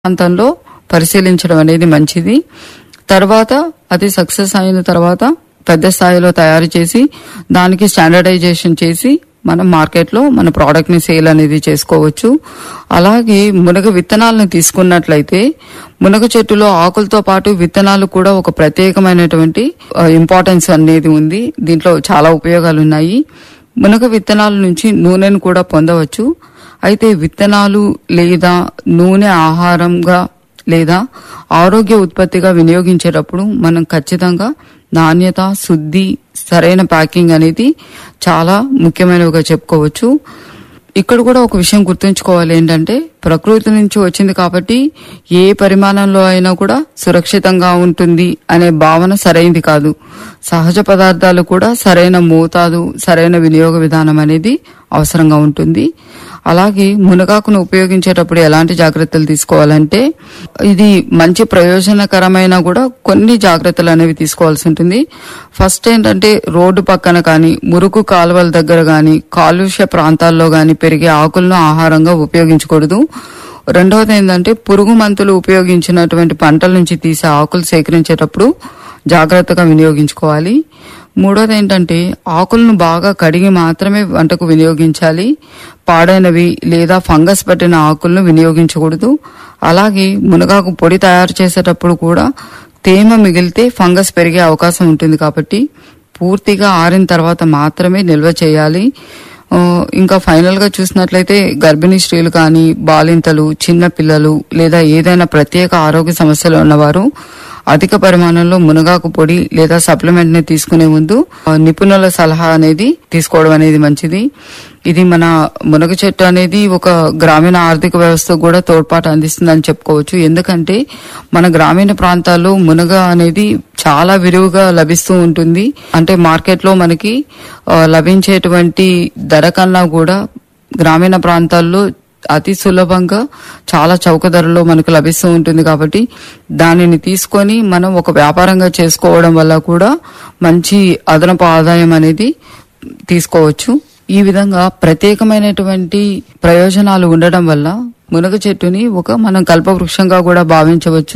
ప్రాంతంలో పరిశీలించడం అనేది మంచిది తర్వాత అది సక్సెస్ అయిన తర్వాత పెద్ద స్థాయిలో తయారు చేసి దానికి స్టాండర్డైజేషన్ చేసి మనం మార్కెట్లో మన ప్రోడక్ట్ ని సేల్ అనేది చేసుకోవచ్చు అలాగే మునగ విత్తనాలను తీసుకున్నట్లయితే మునగ చెట్టులో ఆకులతో పాటు విత్తనాలు కూడా ఒక ప్రత్యేకమైనటువంటి ఇంపార్టెన్స్ అనేది ఉంది దీంట్లో చాలా ఉపయోగాలు ఉన్నాయి మునగ విత్తనాల నుంచి నూనెను కూడా పొందవచ్చు అయితే విత్తనాలు లేదా నూనె ఆహారంగా లేదా ఆరోగ్య ఉత్పత్తిగా వినియోగించేటప్పుడు మనం ఖచ్చితంగా నాణ్యత శుద్ధి సరైన ప్యాకింగ్ అనేది చాలా ముఖ్యమైనవిగా చెప్పుకోవచ్చు ఇక్కడ కూడా ఒక విషయం గుర్తుంచుకోవాలి ఏంటంటే ప్రకృతి నుంచి వచ్చింది కాబట్టి ఏ పరిమాణంలో అయినా కూడా సురక్షితంగా ఉంటుంది అనే భావన సరైనది కాదు సహజ పదార్థాలు కూడా సరైన మోతాదు సరైన వినియోగ విధానం అనేది అవసరంగా ఉంటుంది అలాగే మునగాకును ఉపయోగించేటప్పుడు ఎలాంటి జాగ్రత్తలు తీసుకోవాలంటే ఇది మంచి ప్రయోజనకరమైన కూడా కొన్ని జాగ్రత్తలు అనేవి తీసుకోవాల్సి ఉంటుంది ఫస్ట్ ఏంటంటే రోడ్డు పక్కన కానీ మురుకు కాలువల దగ్గర కానీ కాలుష్య ప్రాంతాల్లో కానీ పెరిగే ఆకులను ఆహారంగా ఉపయోగించకూడదు రెండవది ఏంటంటే పురుగు మంతులు ఉపయోగించినటువంటి పంటల నుంచి తీసే ఆకులు సేకరించేటప్పుడు జాగ్రత్తగా వినియోగించుకోవాలి మూడోది ఏంటంటే ఆకులను బాగా కడిగి మాత్రమే వంటకు వినియోగించాలి పాడైనవి లేదా ఫంగస్ పట్టిన ఆకులను వినియోగించకూడదు అలాగే మునగాకు పొడి తయారు చేసేటప్పుడు కూడా తేమ మిగిలితే ఫంగస్ పెరిగే అవకాశం ఉంటుంది కాబట్టి పూర్తిగా ఆరిన తర్వాత మాత్రమే నిల్వ చేయాలి ఆ, ఇంకా ఫైనల్ గా చూసినట్లయితే గర్భిణీ స్త్రీలు కానీ బాలింతలు చిన్న పిల్లలు లేదా ఏదైనా ప్రత్యేక ఆరోగ్య సమస్యలు ఉన్నవారు అధిక పరిమాణంలో మునగాకు పొడి లేదా సప్లిమెంట్ ని తీసుకునే ముందు ఆ, నిపుణుల సలహా అనేది తీసుకోవడం అనేది మంచిది ఇది మన మునగ చెట్టు అనేది ఒక గ్రామీణ ఆర్థిక వ్యవస్థకు కూడా తోడ్పాటు అందిస్తుందని చెప్పుకోవచ్చు ఎందుకంటే మన గ్రామీణ ప్రాంతాల్లో మునగ అనేది చాలా విరివిగా లభిస్తూ ఉంటుంది అంటే మార్కెట్ లో మనకి ఆ, లభించేటువంటి ధర కన్నా కూడా గ్రామీణ ప్రాంతాల్లో అతి సులభంగా చాలా చౌక ధరలో మనకు లభిస్తూ ఉంటుంది కాబట్టి దానిని తీసుకొని మనం ఒక వ్యాపారంగా చేసుకోవడం వల్ల కూడా మంచి అదనపు ఆదాయం అనేది తీసుకోవచ్చు ఈ విధంగా ప్రత్యేకమైనటువంటి ప్రయోజనాలు ఉండడం వల్ల మునగ చెట్టుని ఒక మనం కల్పవృక్షంగా కూడా భావించవచ్చు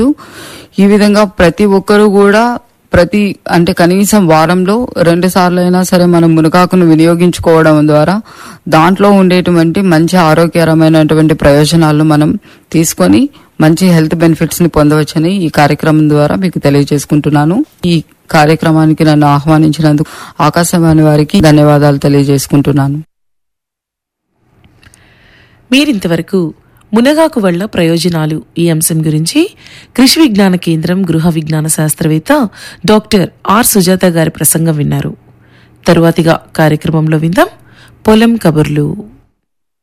ఈ విధంగా ప్రతి ఒక్కరూ కూడా ప్రతి అంటే కనీసం వారంలో రెండు సార్లు అయినా సరే మనం మునగాకును వినియోగించుకోవడం ద్వారా దాంట్లో ఉండేటువంటి మంచి ఆరోగ్యకరమైనటువంటి ప్రయోజనాలను మనం తీసుకొని మంచి హెల్త్ బెనిఫిట్స్ ని పొందవచ్చని ఈ కార్యక్రమం ద్వారా మీకు తెలియజేసుకుంటున్నాను ఈ కార్యక్రమానికి నన్ను ఆహ్వానించినందుకు ఆకాశవాణి వారికి ధన్యవాదాలు తెలియజేసుకుంటున్నాను మీరింతవరకు మునగాకు వల్ల ప్రయోజనాలు ఈ అంశం గురించి కృషి విజ్ఞాన కేంద్రం గృహ విజ్ఞాన శాస్త్రవేత్త డాక్టర్ ఆర్ సుజాత గారి ప్రసంగం విన్నారు తరువాతిగా కార్యక్రమంలో విందాం పొలం కబుర్లు